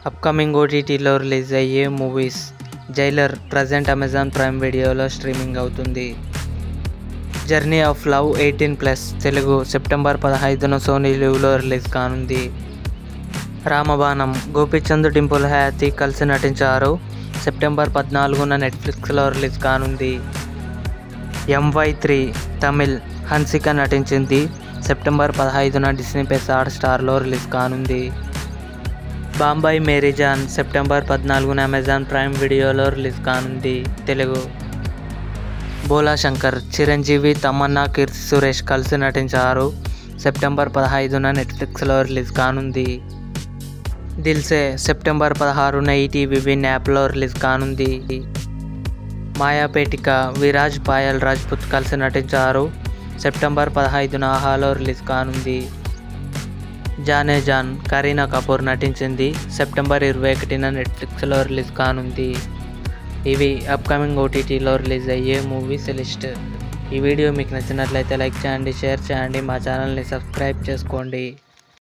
upcoming ఓటీటీలో release అయ్యే movies Jailer present Amazon Prime వీడియోలో స్ట్రీమింగ్ అవుతుంది journey of love eighteen plus Telugu September పదహైదున సోనీ లివ్లో రిలీజ్ కానుంది రామబాణం గోపిచంద్ డింపుల్ హయాతి కలిసి నటించారు సెప్టెంబర్ పద్నాలుగున నెట్ఫ్లిక్స్లో రిలీజ్ కానుంది ఎంవై త్రీ తమిళ్ హన్సిక నటించింది సెప్టెంబర్ పదహైదున డిస్నీ ప్లస్ హాట్ స్టార్లో రిలీజ్ కానుంది బాంబాయి మేరీ జాన్ సెప్టెంబర్ పద్నాలుగున అమెజాన్ ప్రైమ్ వీడియోలో రిలీజ్ కానుంది తెలుగు బోలా శంకర్ చిరంజీవి తమన్నా కీర్తి సురేష్ కలిసి నటించారు సెప్టెంబర్ పదహైదున నెట్ఫ్లిక్స్లో రిలీజ్ కానుంది దిల్సే సెప్టెంబర్ పదహారున ఈటీవీ విన్ యాప్లో రిలీజ్ కానుంది మాయాపేటిక విరాజ్ పాయల్ రాజ్పుత్ కలిసి నటించారు సెప్టెంబర్ పదహైదున ఆహాలో రిలీజ్ కానుంది జానే జాన్ కరీనా కపూర్ నటించింది సెప్టెంబర్ ఇరవై ఒకటిన నెట్ఫ్లిక్స్లో రిలీజ్ కానుంది ఇవి అప్కమింగ్ ఓటీటీలో రిలీజ్ అయ్యే మూవీస్ లిస్ట్ ఈ వీడియో మీకు నచ్చినట్లయితే లైక్ చేయండి షేర్ చేయండి మా ఛానల్ని సబ్స్క్రైబ్ చేసుకోండి